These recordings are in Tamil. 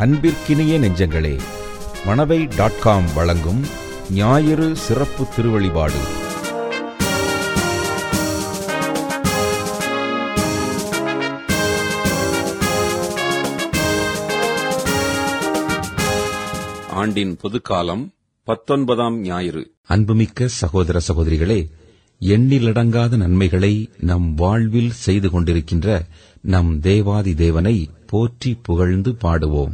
அன்பிற்கினிய நெஞ்சங்களே மணவை டாட் காம் வழங்கும் ஞாயிறு சிறப்பு திருவழிபாடு ஆண்டின் பொதுக்காலம் பத்தொன்பதாம் ஞாயிறு அன்புமிக்க சகோதர சகோதரிகளே எண்ணிலடங்காத நன்மைகளை நம் வாழ்வில் செய்து கொண்டிருக்கின்ற நம் தேவாதி தேவனை போற்றி புகழ்ந்து பாடுவோம்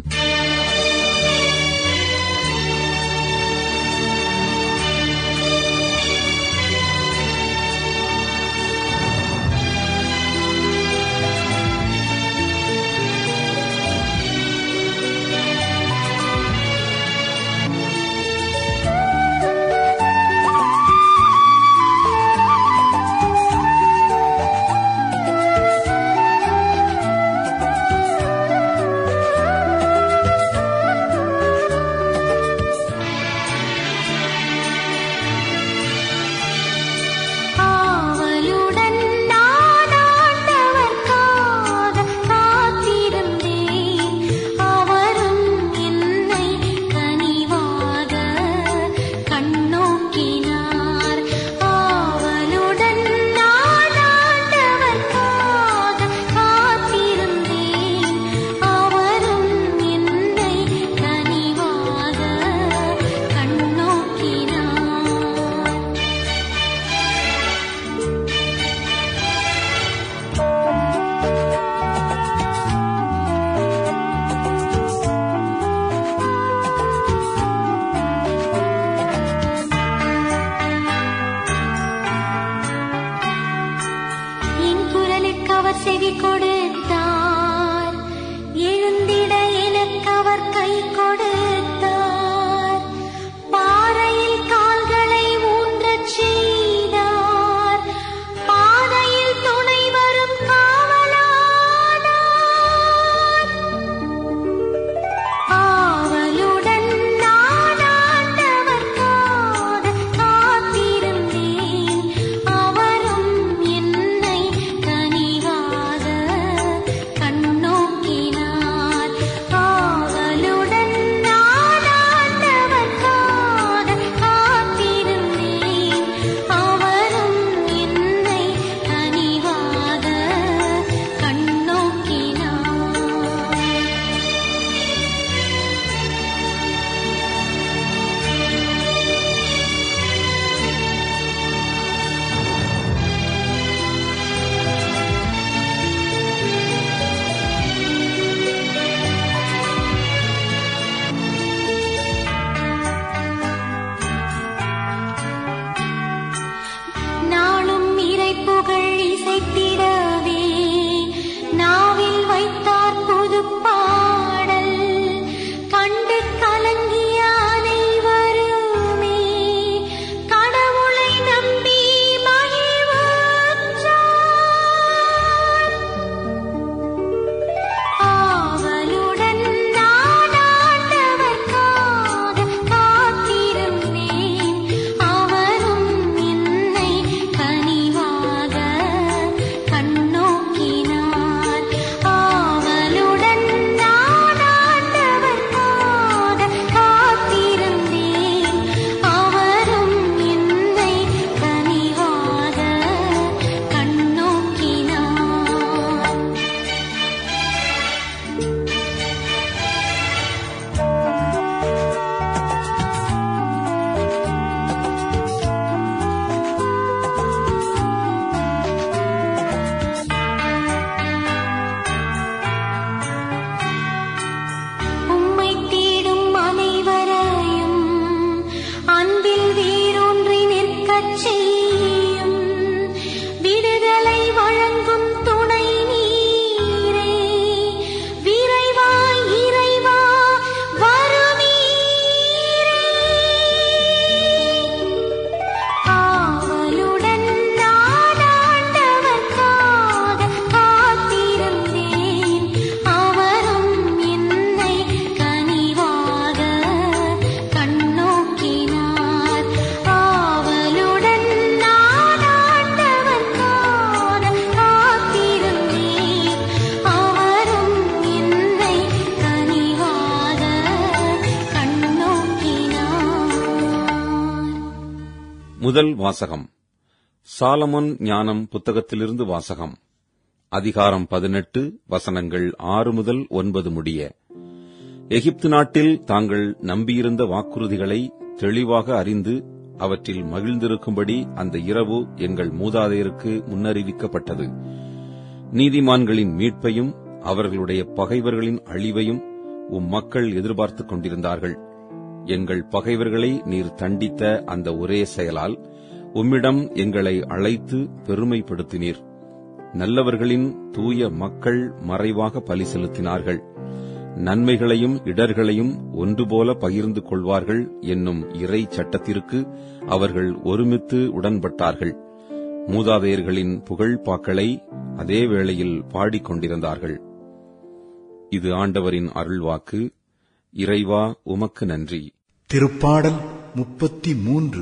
முதல் வாசகம் சாலமோன் ஞானம் புத்தகத்திலிருந்து வாசகம் அதிகாரம் பதினெட்டு வசனங்கள் ஆறு முதல் ஒன்பது முடிய எகிப்து நாட்டில் தாங்கள் நம்பியிருந்த வாக்குறுதிகளை தெளிவாக அறிந்து அவற்றில் மகிழ்ந்திருக்கும்படி அந்த இரவு எங்கள் மூதாதையருக்கு முன்னறிவிக்கப்பட்டது நீதிமான்களின் மீட்பையும் அவர்களுடைய பகைவர்களின் அழிவையும் உம் மக்கள் எதிர்பார்த்துக் கொண்டிருந்தார்கள் எங்கள் பகைவர்களை நீர் தண்டித்த அந்த ஒரே செயலால் உம்மிடம் எங்களை அழைத்து பெருமைப்படுத்தினீர் நல்லவர்களின் தூய மக்கள் மறைவாக பலி செலுத்தினார்கள் நன்மைகளையும் இடர்களையும் ஒன்றுபோல பகிர்ந்து கொள்வார்கள் என்னும் இறை சட்டத்திற்கு அவர்கள் ஒருமித்து உடன்பட்டார்கள் மூதாதையர்களின் புகழ்பாக்களை அதே வேளையில் பாடிக்கொண்டிருந்தார்கள் இது ஆண்டவரின் அருள்வாக்கு இறைவா உமக்கு நன்றி திருப்பாடல் முப்பத்தி மூன்று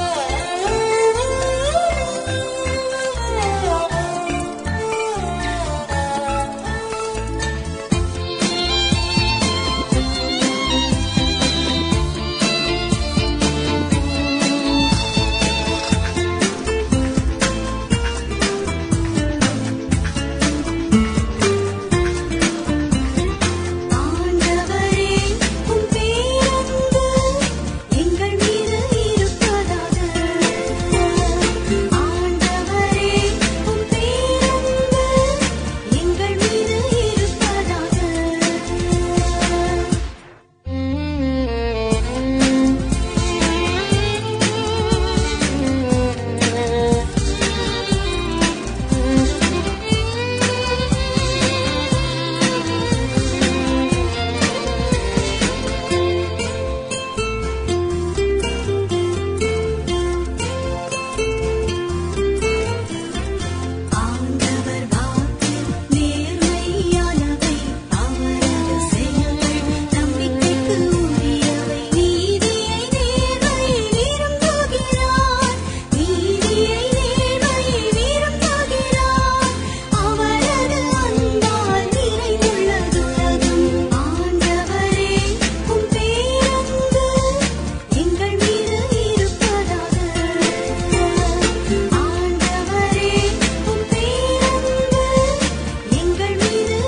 ஆண்டவரே உம் பேரன்பு எங்கள் மீது இருப்பதாக ஆண்டவரே உம் பேரன்பு எங்கள் மீது இருப்பதாக ஆண்டவர் வாக்கு நேர்மையானவை அவரது செயல்கள் நம்பிக்கைக்கு உரியவை நீதியை நேர்மையை விரும்புகிறார் நீதியை நேர்மையை விரும்புகிறார் அவரது அன்பால் நிறைந்துள்ளதுலகம் ஆண்டவரே உம் பேரன்பு எங்கள் மீது இருப்பதாக ஆண்டவரே உம் பேரன்பு எங்கள் மீது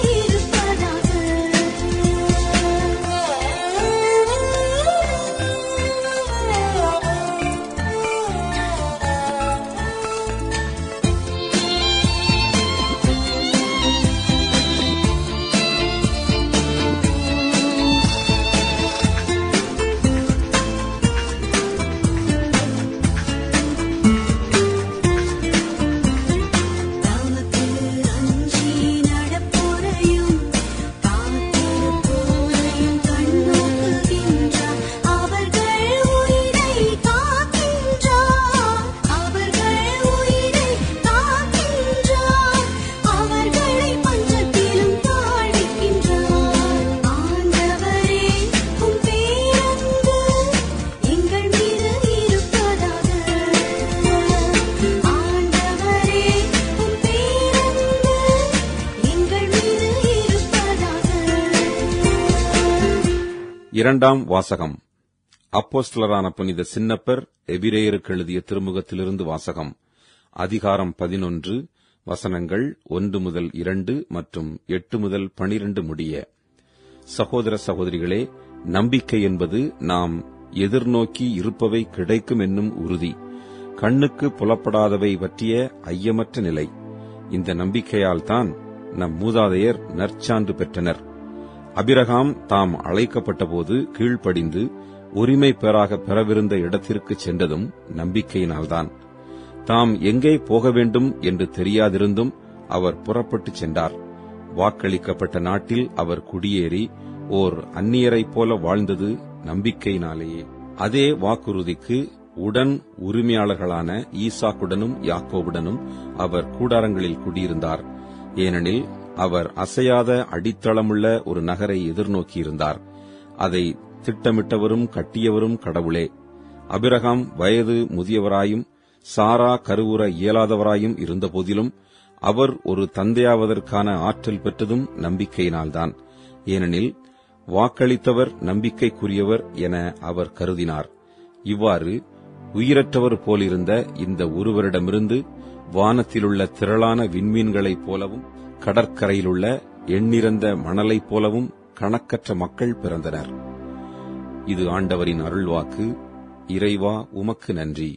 இருப்பதாக தமக்கு அஞ்சி நடப்போரையும் காத்திருப்போரையும் கண்ணோக்குகின்றார் அவர்கள் உயிரை காக்கின்றார் அவர்கள் உயிரை காக்கின்றார் அவர்களை பஞ்சத்திலும் தாழ்விக்கின்றார் ஆண்டவரே உம் பேரன்பு எங்கள் மீது இருப்பதாக ஆண்டவரே உம் பேரன்பு எங்கள் மீது இருப்பதாக இரண்டாம் வாசகம் அப்போஸ்தலரான புனித சின்னப்பர் எபிரேயருக்கு எழுதிய திருமுகத்திலிருந்து வாசகம் அதிகாரம் பதினொன்று வசனங்கள் ஒன்று முதல் இரண்டு மற்றும் எட்டு முதல் பனிரெண்டு முடிய சகோதர சகோதரிகளே நம்பிக்கை என்பது நாம் எதிர்நோக்கி இருப்பவை கிடைக்கும் என்னும் உறுதி கண்ணுக்கு புலப்படாதவை பற்றிய ஐயமற்ற நிலை இந்த நம்பிக்கையால் தான் நம் மூதாதையர் நற்சான்று பெற்றனர் அபிரகாம் தாம் அழைக்கப்பட்டபோது கீழ்ப்படிந்து உரிமை பெறாக பெறவிருந்த இடத்திற்கு சென்றதும் நம்பிக்கையினால்தான் தாம் எங்கே போக வேண்டும் என்று தெரியாதிருந்தும் அவர் புறப்பட்டுச் சென்றார் வாக்களிக்கப்பட்ட நாட்டில் அவர் குடியேறி ஓர் அந்நியரைப் போல வாழ்ந்தது நம்பிக்கையினாலேயே அதே வாக்குறுதிக்கு உடன் உரிமையாளர்களான ஈசாக்குடனும் யாக்கோவுடனும் அவர் கூடாரங்களில் குடியிருந்தார் ஏனெனில் அவர் அசையாத அடித்தளமுள்ள ஒரு நகரை எதிர்நோக்கியிருந்தார் அதை திட்டமிட்டவரும் கட்டியவரும் கடவுளே அபிரகாம் வயது முதியவராயும் சாரா கருவுற இயலாதவராயும் இருந்தபோதிலும் அவர் ஒரு தந்தையாவதற்கான ஆற்றல் பெற்றதும் நம்பிக்கையினால்தான் ஏனெனில் வாக்களித்தவர் நம்பிக்கைக்குரியவர் என அவர் கருதினார் இவ்வாறு உயிரற்றவர் போலிருந்த இந்த ஒருவரிடமிருந்து வானத்திலுள்ள திரளான விண்மீன்களைப் போலவும் கடற்கரையிலுள்ள எண்ணிறந்த மணலைப் போலவும் கணக்கற்ற மக்கள் பிறந்தனர் இது ஆண்டவரின் அருள்வாக்கு இறைவா உமக்கு நன்றி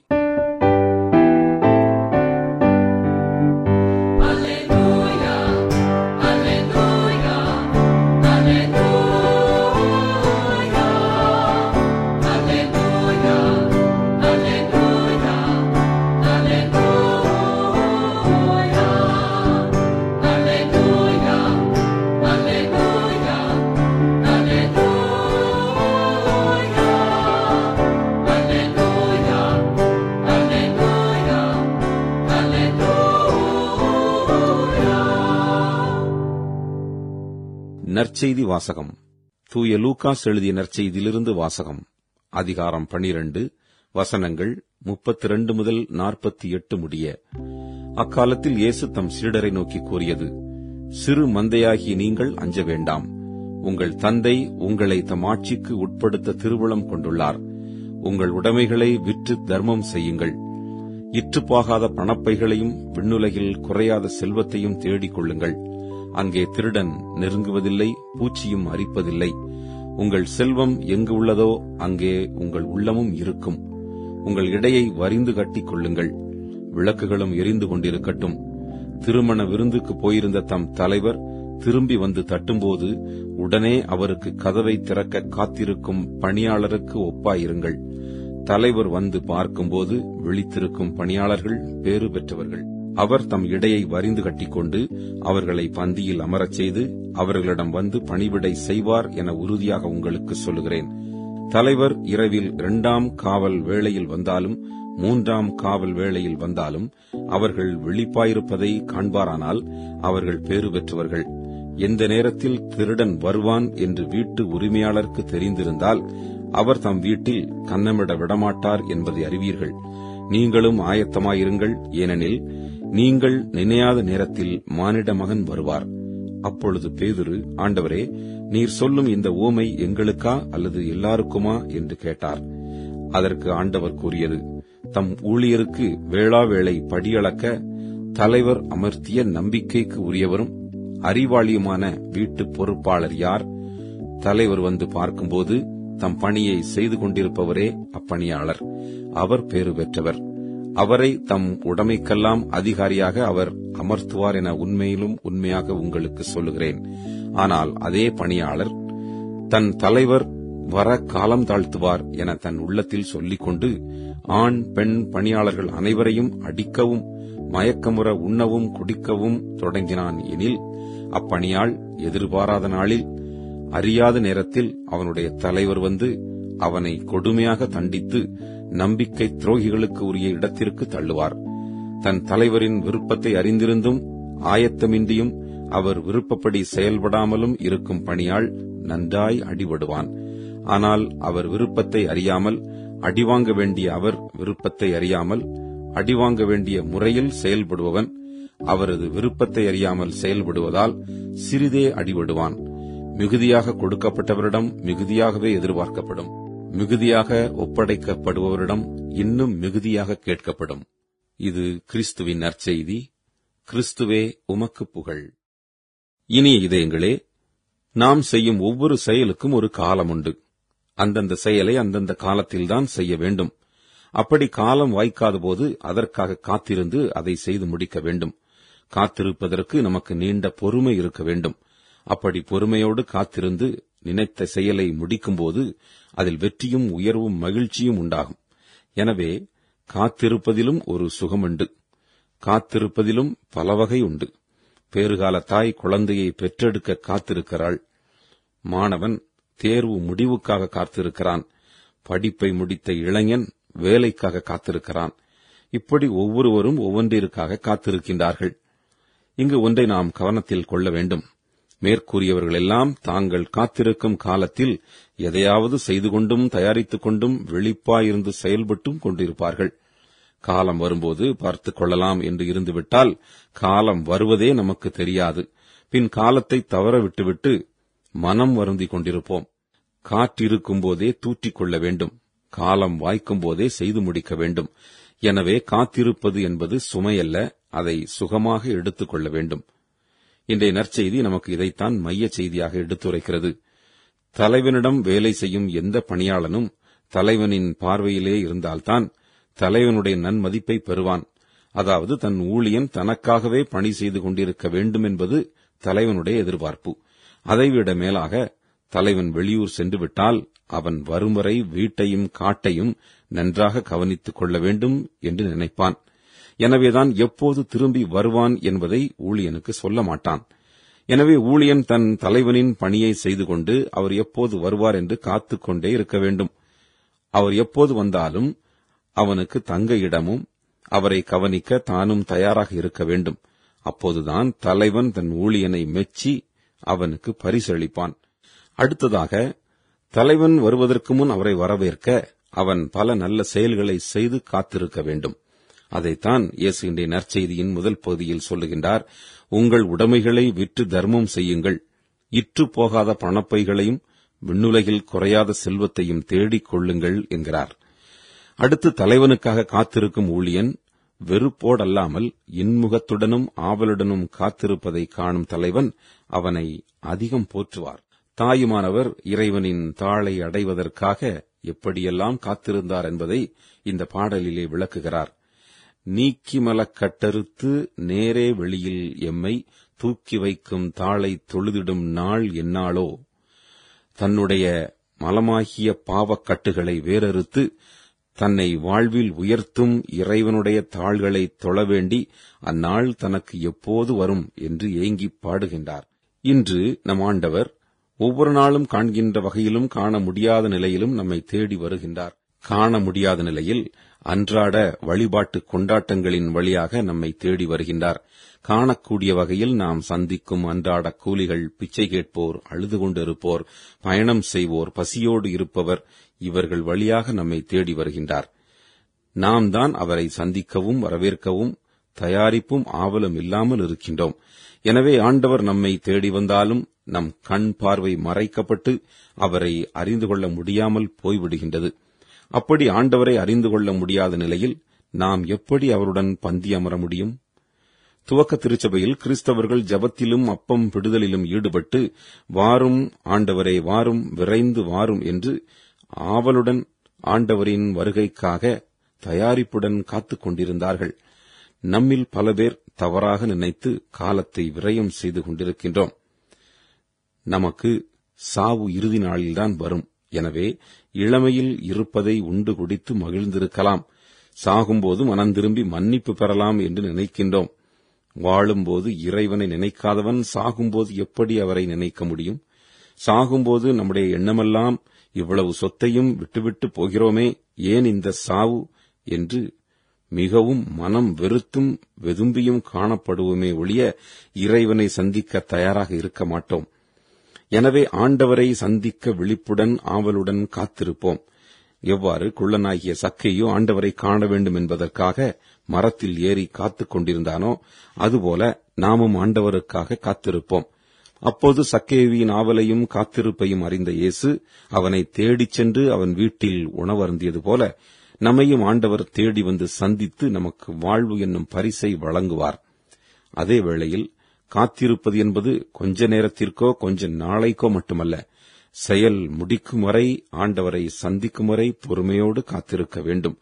நற்செய்தி வாசகம் தூய லூகாஸ் எழுதிய நற்செய்தியிலிருந்து வாசகம் அதிகாரம் பனிரண்டு வசனங்கள் முப்பத்தி ரெண்டு முதல் நாற்பத்தி எட்டு முடிய அக்காலத்தில் இயேசு தம் சீடரை நோக்கி கூறியது சிறு மந்தையாகிய நீங்கள் அஞ்ச வேண்டாம் உங்கள் தந்தை உங்களை தம் ஆட்சிக்கு உட்படுத்த திருவுளம் கொண்டுள்ளார் உங்கள் உடைமைகளை விற்று தர்மம் செய்யுங்கள் இற்றுப்பாகாத பணப்பைகளையும் விண்ணுலகில் குறையாத செல்வத்தையும் தேடிக் கொள்ளுங்கள் அங்கே திருடன் நெருங்குவதில்லை பூச்சியும் அரிப்பதில்லை உங்கள் செல்வம் எங்கு உள்ளதோ அங்கே உங்கள் உள்ளமும் இருக்கும் உங்கள் இடையை வரிந்து கட்டிக் கொள்ளுங்கள் விளக்குகளும் எரிந்து கொண்டிருக்கட்டும் திருமண விருந்துக்கு போயிருந்த தம் தலைவர் திரும்பி வந்து தட்டும்போது உடனே அவருக்கு கதவை திறக்க காத்திருக்கும் பணியாளருக்கு ஒப்பாயிருங்கள் தலைவர் வந்து பார்க்கும்போது விழித்திருக்கும் பணியாளர்கள் பேறு பெற்றவர்கள் அவர் தம் இடையை வரிந்து கட்டிக்கொண்டு அவர்களை பந்தியில் அமரச் செய்து அவர்களிடம் வந்து பணிவிடை செய்வார் என உறுதியாக உங்களுக்கு சொல்லுகிறேன் தலைவர் இரவில் இரண்டாம் காவல் வேளையில் வந்தாலும் மூன்றாம் காவல் வேளையில் வந்தாலும் அவர்கள் விழிப்பாயிருப்பதை காண்பாரானால் அவர்கள் பேறு பெற்றவர்கள் எந்த நேரத்தில் திருடன் வருவான் என்று வீட்டு உரிமையாளருக்கு தெரிந்திருந்தால் அவர் தம் வீட்டில் கன்னமிட விடமாட்டார் என்பதை அறிவீர்கள் நீங்களும் ஆயத்தமாயிருங்கள் ஏனெனில் நீங்கள் நினையாத நேரத்தில் மானிட மகன் வருவார் அப்பொழுது பேதுரு ஆண்டவரே நீர் சொல்லும் இந்த ஊமை எங்களுக்கா அல்லது எல்லாருக்குமா என்று கேட்டார் அதற்கு ஆண்டவர் கூறியது தம் ஊழியருக்கு வேளாவேளை படியளக்க தலைவர் அமர்த்திய நம்பிக்கைக்கு உரியவரும் அறிவாளியுமான வீட்டு பொறுப்பாளர் யார் தலைவர் வந்து பார்க்கும்போது தம் பணியை செய்து கொண்டிருப்பவரே அப்பணியாளர் அவர் பேறு பெற்றவர் அவரை தம் உடைமைக்கெல்லாம் அதிகாரியாக அவர் அமர்த்துவார் என உண்மையிலும் உண்மையாக உங்களுக்கு சொல்லுகிறேன் ஆனால் அதே பணியாளர் தன் தலைவர் வர காலம் தாழ்த்துவார் என தன் உள்ளத்தில் சொல்லிக் கொண்டு ஆண் பெண் பணியாளர்கள் அனைவரையும் அடிக்கவும் மயக்கமுற உண்ணவும் குடிக்கவும் தொடங்கினான் எனில் அப்பணியாள் எதிர்பாராத நாளில் அறியாத நேரத்தில் அவனுடைய தலைவர் வந்து அவனை கொடுமையாக தண்டித்து நம்பிக்கை துரோகிகளுக்கு உரிய இடத்திற்கு தள்ளுவார் தன் தலைவரின் விருப்பத்தை அறிந்திருந்தும் ஆயத்தமின்றியும் அவர் விருப்பப்படி செயல்படாமலும் இருக்கும் பணியாள் நன்றாய் அடிபடுவான் ஆனால் அவர் விருப்பத்தை அறியாமல் அடிவாங்க வேண்டிய அவர் விருப்பத்தை அறியாமல் அடிவாங்க வேண்டிய முறையில் செயல்படுபவன் அவரது விருப்பத்தை அறியாமல் செயல்படுவதால் சிறிதே அடிபடுவான் மிகுதியாக கொடுக்கப்பட்டவரிடம் மிகுதியாகவே எதிர்பார்க்கப்படும் மிகுதியாக ஒப்படைக்கப்படுபவரிடம் இன்னும் மிகுதியாக கேட்கப்படும் இது கிறிஸ்துவின் நற்செய்தி கிறிஸ்துவே உமக்கு புகழ் இனிய இதயங்களே நாம் செய்யும் ஒவ்வொரு செயலுக்கும் ஒரு காலம் உண்டு அந்தந்த செயலை அந்தந்த காலத்தில்தான் செய்ய வேண்டும் அப்படி காலம் வாய்க்காத போது அதற்காக காத்திருந்து அதை செய்து முடிக்க வேண்டும் காத்திருப்பதற்கு நமக்கு நீண்ட பொறுமை இருக்க வேண்டும் அப்படி பொறுமையோடு காத்திருந்து நினைத்த செயலை முடிக்கும்போது அதில் வெற்றியும் உயர்வும் மகிழ்ச்சியும் உண்டாகும் எனவே காத்திருப்பதிலும் ஒரு சுகமுண்டு காத்திருப்பதிலும் பல வகை உண்டு பேறுகால தாய் குழந்தையை பெற்றெடுக்க காத்திருக்கிறாள் மாணவன் தேர்வு முடிவுக்காக காத்திருக்கிறான் படிப்பை முடித்த இளைஞன் வேலைக்காக காத்திருக்கிறான் இப்படி ஒவ்வொருவரும் ஒவ்வொன்றிற்காக காத்திருக்கின்றார்கள் இங்கு ஒன்றை நாம் கவனத்தில் கொள்ள வேண்டும் மேற்கூறியவர்களெல்லாம் தாங்கள் காத்திருக்கும் காலத்தில் எதையாவது செய்து கொண்டும் தயாரித்துக் கொண்டும் விழிப்பாயிருந்து செயல்பட்டும் கொண்டிருப்பார்கள் காலம் வரும்போது பார்த்துக் கொள்ளலாம் என்று இருந்துவிட்டால் காலம் வருவதே நமக்கு தெரியாது பின் காலத்தை தவற விட்டுவிட்டு மனம் வருந்திக் கொண்டிருப்போம் காற்றிருக்கும் போதே தூற்றிக் கொள்ள வேண்டும் காலம் வாய்க்கும் போதே செய்து முடிக்க வேண்டும் எனவே காத்திருப்பது என்பது சுமையல்ல அதை சுகமாக எடுத்துக் கொள்ள வேண்டும் இன்றைய நற்செய்தி நமக்கு இதைத்தான் மைய செய்தியாக எடுத்துரைக்கிறது தலைவனிடம் வேலை செய்யும் எந்த பணியாளனும் தலைவனின் பார்வையிலே இருந்தால்தான் தலைவனுடைய நன்மதிப்பை பெறுவான் அதாவது தன் ஊழியன் தனக்காகவே பணி செய்து கொண்டிருக்க வேண்டும் என்பது தலைவனுடைய எதிர்பார்ப்பு அதைவிட மேலாக தலைவன் வெளியூர் சென்று விட்டால் அவன் வரும் வரை வீட்டையும் காட்டையும் நன்றாக கவனித்துக் கொள்ள வேண்டும் என்று நினைப்பான் எனவேதான் எப்போது திரும்பி வருவான் என்பதை ஊழியனுக்கு சொல்ல மாட்டான் எனவே ஊழியன் தன் தலைவனின் பணியை செய்து கொண்டு அவர் எப்போது வருவார் என்று காத்துக் கொண்டே இருக்க வேண்டும் அவர் எப்போது வந்தாலும் அவனுக்கு தங்க இடமும் அவரை கவனிக்க தானும் தயாராக இருக்க வேண்டும் அப்போதுதான் தலைவன் தன் ஊழியனை மெச்சி அவனுக்கு பரிசளிப்பான் அடுத்ததாக தலைவன் வருவதற்கு முன் அவரை வரவேற்க அவன் பல நல்ல செயல்களை செய்து காத்திருக்க வேண்டும் அதைத்தான் இயேசு இன்றைய நற்செய்தியின் முதல் பகுதியில் சொல்லுகின்றார் உங்கள் உடைமைகளை விற்று தர்மம் செய்யுங்கள் இற்று போகாத பணப்பைகளையும் விண்ணுலகில் குறையாத செல்வத்தையும் தேடிக் கொள்ளுங்கள் என்கிறார் அடுத்து தலைவனுக்காக காத்திருக்கும் ஊழியன் வெறுப்போடல்லாமல் இன்முகத்துடனும் ஆவலுடனும் காத்திருப்பதை காணும் தலைவன் அவனை அதிகம் போற்றுவார் தாயுமானவர் இறைவனின் தாளை அடைவதற்காக எப்படியெல்லாம் காத்திருந்தார் என்பதை இந்த பாடலிலே விளக்குகிறார் நீக்கிமலக் கட்டறுத்து நேரே வெளியில் எம்மை தூக்கி வைக்கும் தாளை தொழுதிடும் நாள் என்னாளோ தன்னுடைய மலமாகிய பாவக்கட்டுகளை வேறறுத்து தன்னை வாழ்வில் உயர்த்தும் இறைவனுடைய தாள்களை தொழ வேண்டி அந்நாள் தனக்கு எப்போது வரும் என்று ஏங்கிப் பாடுகின்றார் இன்று நம் ஆண்டவர் ஒவ்வொரு நாளும் காண்கின்ற வகையிலும் காண முடியாத நிலையிலும் நம்மை தேடி வருகின்றார் காண முடியாத நிலையில் அன்றாட வழிபாட்டு கொண்டாட்டங்களின் வழியாக நம்மை தேடி வருகின்றார் காணக்கூடிய வகையில் நாம் சந்திக்கும் அன்றாட கூலிகள் பிச்சை கேட்போர் அழுது கொண்டிருப்போர் பயணம் செய்வோர் பசியோடு இருப்பவர் இவர்கள் வழியாக நம்மை தேடி வருகின்றார் நாம் தான் அவரை சந்திக்கவும் வரவேற்கவும் தயாரிப்பும் ஆவலும் இல்லாமல் இருக்கின்றோம் எனவே ஆண்டவர் நம்மை தேடி வந்தாலும் நம் கண் பார்வை மறைக்கப்பட்டு அவரை அறிந்து கொள்ள முடியாமல் போய்விடுகின்றது அப்படி ஆண்டவரை அறிந்து கொள்ள முடியாத நிலையில் நாம் எப்படி அவருடன் பந்தி அமர முடியும் துவக்க திருச்சபையில் கிறிஸ்தவர்கள் ஜபத்திலும் அப்பம் பிடுதலிலும் ஈடுபட்டு வாரும் ஆண்டவரே வாரும் விரைந்து வாரும் என்று ஆவலுடன் ஆண்டவரின் வருகைக்காக தயாரிப்புடன் காத்துக் கொண்டிருந்தார்கள் நம்மில் பல பேர் தவறாக நினைத்து காலத்தை விரயம் செய்து கொண்டிருக்கின்றோம் நமக்கு சாவு இறுதி நாளில்தான் வரும் எனவே இளமையில் இருப்பதை உண்டு குடித்து மகிழ்ந்திருக்கலாம் சாகும்போது மனம் திரும்பி மன்னிப்பு பெறலாம் என்று நினைக்கின்றோம் வாழும்போது இறைவனை நினைக்காதவன் சாகும்போது எப்படி அவரை நினைக்க முடியும் சாகும்போது நம்முடைய எண்ணமெல்லாம் இவ்வளவு சொத்தையும் விட்டுவிட்டு போகிறோமே ஏன் இந்த சாவு என்று மிகவும் மனம் வெறுத்தும் வெதும்பியும் காணப்படுவோமே ஒழிய இறைவனை சந்திக்க தயாராக இருக்க மாட்டோம் எனவே ஆண்டவரை சந்திக்க விழிப்புடன் ஆவலுடன் காத்திருப்போம் எவ்வாறு குள்ளனாகிய சக்கையோ ஆண்டவரை காண வேண்டும் என்பதற்காக மரத்தில் ஏறி காத்துக் கொண்டிருந்தானோ அதுபோல நாமும் ஆண்டவருக்காக காத்திருப்போம் அப்போது சக்கேவியின் ஆவலையும் காத்திருப்பையும் அறிந்த இயேசு அவனை தேடிச் சென்று அவன் வீட்டில் உணவருந்தியது போல நம்மையும் ஆண்டவர் தேடி வந்து சந்தித்து நமக்கு வாழ்வு என்னும் பரிசை வழங்குவார் அதே வேளையில் காத்திருப்பது என்பது கொஞ்ச நேரத்திற்கோ கொஞ்ச நாளைக்கோ மட்டுமல்ல செயல் முடிக்கும் வரை ஆண்டவரை சந்திக்கும் வரை பொறுமையோடு காத்திருக்க வேண்டும்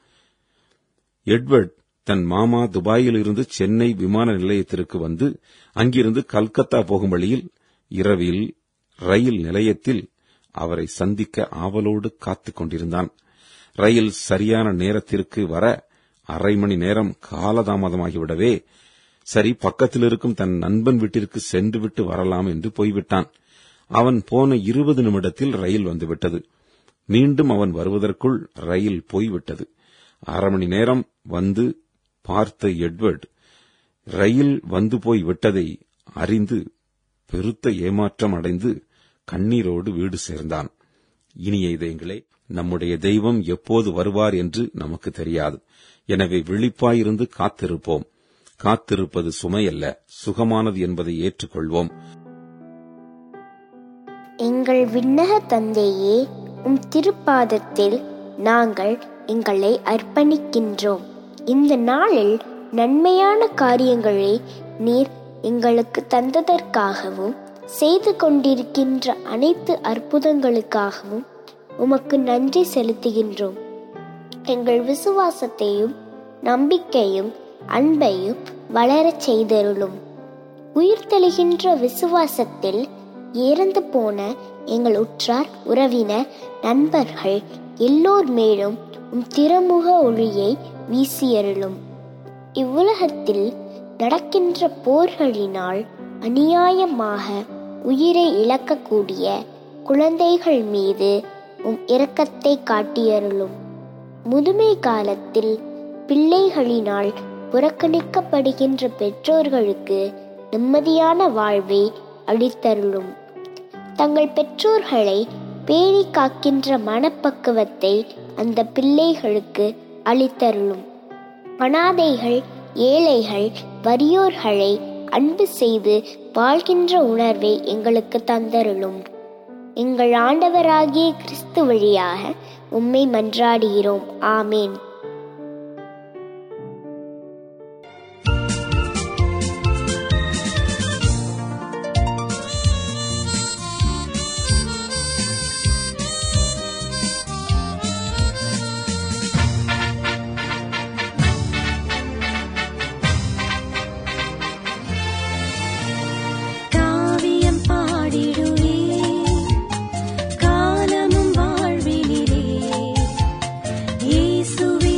எட்வர்ட் தன் மாமா துபாயில் இருந்து சென்னை விமான நிலையத்திற்கு வந்து அங்கிருந்து கல்கத்தா போகும் வழியில் இரவில் ரயில் நிலையத்தில் அவரை சந்திக்க ஆவலோடு காத்துக் கொண்டிருந்தான் ரயில் சரியான நேரத்திற்கு வர அரை மணி நேரம் காலதாமதமாகிவிடவே சரி பக்கத்தில் இருக்கும் தன் நண்பன் வீட்டிற்கு சென்றுவிட்டு வரலாம் என்று போய்விட்டான் அவன் போன இருபது நிமிடத்தில் ரயில் வந்துவிட்டது மீண்டும் அவன் வருவதற்குள் ரயில் போய்விட்டது அரை மணி நேரம் வந்து பார்த்த எட்வர்ட் ரயில் வந்து போய் விட்டதை அறிந்து பெருத்த ஏமாற்றம் அடைந்து கண்ணீரோடு வீடு சேர்ந்தான் இனிய இதயங்களே நம்முடைய தெய்வம் எப்போது வருவார் என்று நமக்கு தெரியாது எனவே விழிப்பாயிருந்து காத்திருப்போம் காத்திருப்பது சுமையல்ல சுகமானது என்பதை ஏற்றுக்கொள்வோம் எங்கள் விண்ணக தந்தையே உம் திருப்பாதத்தில் நாங்கள் எங்களை அர்ப்பணிக்கின்றோம் இந்த நாளில் நன்மையான காரியங்களை நீர் எங்களுக்கு தந்ததற்காகவும் செய்து கொண்டிருக்கின்ற அனைத்து அற்புதங்களுக்காகவும் உமக்கு நன்றி செலுத்துகின்றோம் எங்கள் விசுவாசத்தையும் நம்பிக்கையும் அன்பையும் வளரச் செய்தருளும் உயிர்த்தெழுகின்ற விசுவாசத்தில் இறந்து போன எங்கள் உற்றார் உறவினர் நண்பர்கள் எல்லோர் மேலும் உம் திருமுக ஒளியை வீசியருளும் இவ்வுலகத்தில் நடக்கின்ற போர்களினால் அநியாயமாக உயிரை இழக்கக்கூடிய குழந்தைகள் மீது உம் இரக்கத்தை காட்டியருளும் முதுமை காலத்தில் பிள்ளைகளினால் புறக்கணிக்கப்படுகின்ற பெற்றோர்களுக்கு நிம்மதியான வாழ்வை அளித்தருளும் தங்கள் பெற்றோர்களை பேணி காக்கின்ற மனப்பக்குவத்தை அந்த பிள்ளைகளுக்கு அளித்தருளும் அனாதைகள் ஏழைகள் வறியோர்களை அன்பு செய்து வாழ்கின்ற உணர்வை எங்களுக்கு தந்தருளும் எங்கள் ஆண்டவராகிய கிறிஸ்து வழியாக உம்மை மன்றாடுகிறோம் ஆமேன் காவியம் பாடிடுவே காலமும் வாழ்வினிலே இயேசுவே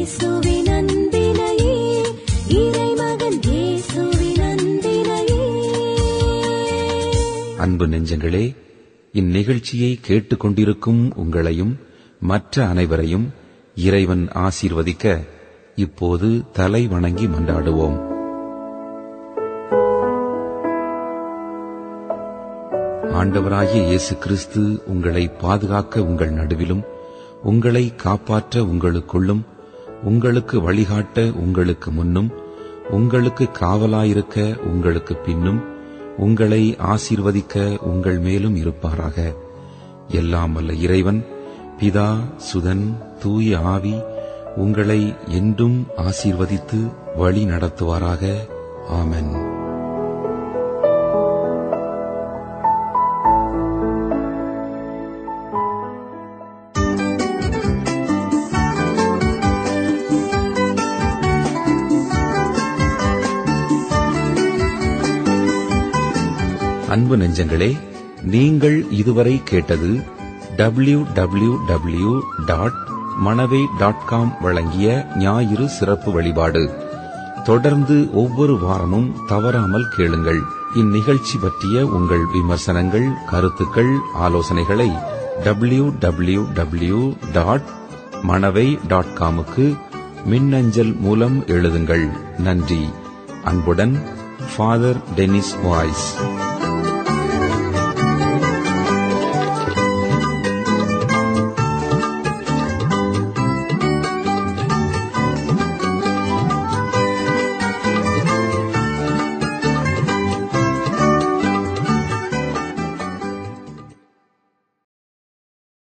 இயேசுவின் அன்பினையே இறைமகன் இயேசுவின் அன்பினையே அன்பு நெஞ்சங்களே இந்நிகழ்ச்சியை கேட்டுக்கொண்டிருக்கும் உங்களையும் மற்ற அனைவரையும் இறைவன் ஆசீர்வதிக்க இப்போது தலை வணங்கி மன்றாடுவோம் ஆண்டவராகிய இயேசு கிறிஸ்து உங்களை பாதுகாக்க உங்கள் நடுவிலும் உங்களை காப்பாற்ற உங்களுக்குள்ளும் உங்களுக்கு வழிகாட்ட உங்களுக்கு முன்னும் உங்களுக்கு காவலாயிருக்க உங்களுக்கு பின்னும் உங்களை ஆசீர்வதிக்க உங்கள் மேலும் இருப்பாராக எல்லாம் வல்ல இறைவன் பிதா சுதன் தூய ஆவி உங்களை என்றும் ஆசீர்வதித்து வழி நடத்துவாராக ஆமென் அன்பு நெஞ்சங்களே நீங்கள் இதுவரை கேட்டது W W W dot Manavai dot com வழங்கிய ஞாயிறு சிறப்பு வழிபாடு தொடர்ந்து ஒவ்வொரு வாரமும் தவறாமல் கேளுங்கள் இந்நிகழ்ச்சி பற்றிய உங்கள் விமர்சனங்கள் கருத்துக்கள் ஆலோசனைகளை W W W dot Manavai dot காமுக்கு மின்னஞ்சல் மூலம் எழுதுங்கள் நன்றி அன்புடன் ஃபாதர் டெனிஸ் வாய்ஸ்